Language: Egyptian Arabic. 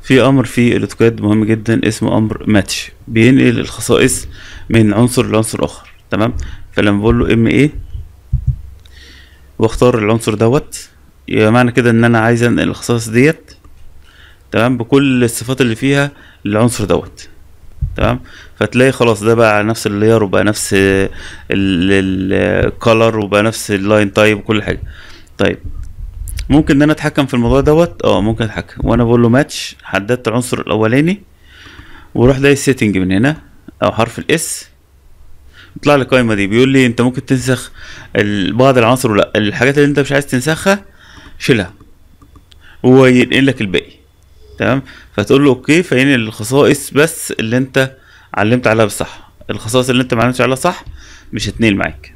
في امر في الاوتوكاد مهم جدا اسمه امر ماتش بينقل الخصائص من عنصر لعنصر اخر تمام فلما بقول له ام ايه واختار العنصر دوت يبقى معنى كده ان انا عايز انقل الخصائص ديت تمام بكل الصفات اللي فيها للعنصر دوت تمام فتلاقي خلاص ده بقى على نفس اللاير وبقى نفس الكالر وبقى نفس اللاين تايب وكل حاجه طيب ممكن ان انا اتحكم في الموضوع دوت اه ممكن اتحكم وانا بقول له ماتش حددت العنصر الاولاني واروح دايس سيتنج من هنا او حرف الاس يطلع لي القايمه دي بيقول لي انت ممكن تنسخ ال- بعض العناصر ولا الحاجات اللي انت مش عايز تنسخها شيلها وهو ينقل لك الباقي تمام فتقول له اوكي فينقل الخصائص بس اللي انت علمت عليها بالصح الخصائص اللي انت ما علمتش عليها صح مش هتنقل معاك